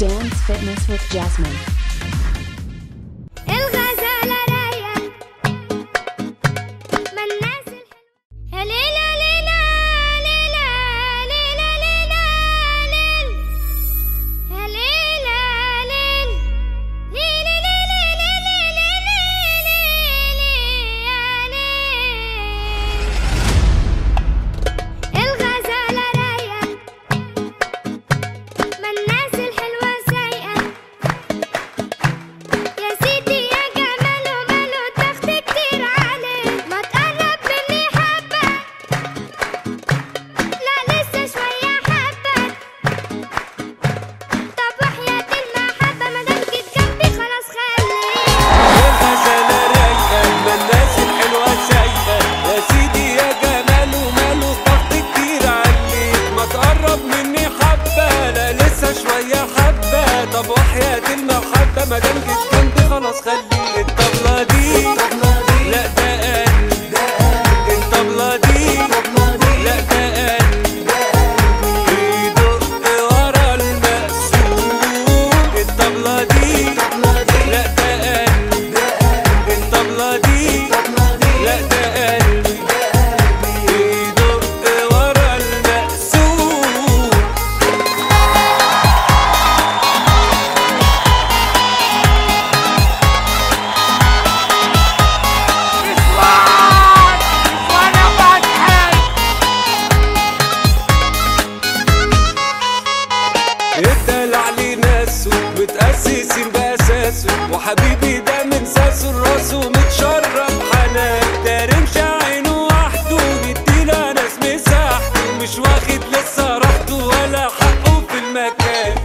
Dance Fitness with Jasmine. الغزالة راية ما الناس الحلوة يا ليلى ليلى ليلى ليلى ليلى ليل يا ليلى ليل ليلى ليلى ليلى ليلى الغزالة راية ما الناس الحلوة سايقة يا سيدي يا جماله ماله تخت كتير عليه ما تقرب مني حبة لا لسه شوية حبة طب وحياة المحبة مادام جيت جنبي خلاص خليك الغزالة رايقة ما الناس الحلوة سايقة يا سيدي يا جماله ماله ضغط كتير عليك ما تقرب مني حبة لا لسه شوية حبة طب وحياة المحبة ما دام جيت جنبي خلاص خليك الطبلة دي لا ده قلب الطبلة دي لا ده قلب بيدق ورا المقسوم الطبلة دي لا ده قلب الطبلة دي لا ده قلبي بيدق ورا المقسوم الدلع ليه ناسه متأسسين بأساسه وحبيبي ده من ساسه لراسه متشرب حنان ده رمش عينه وحده مدينا ناس مساحته مش واخد لسه راحته ولا حقه في المكان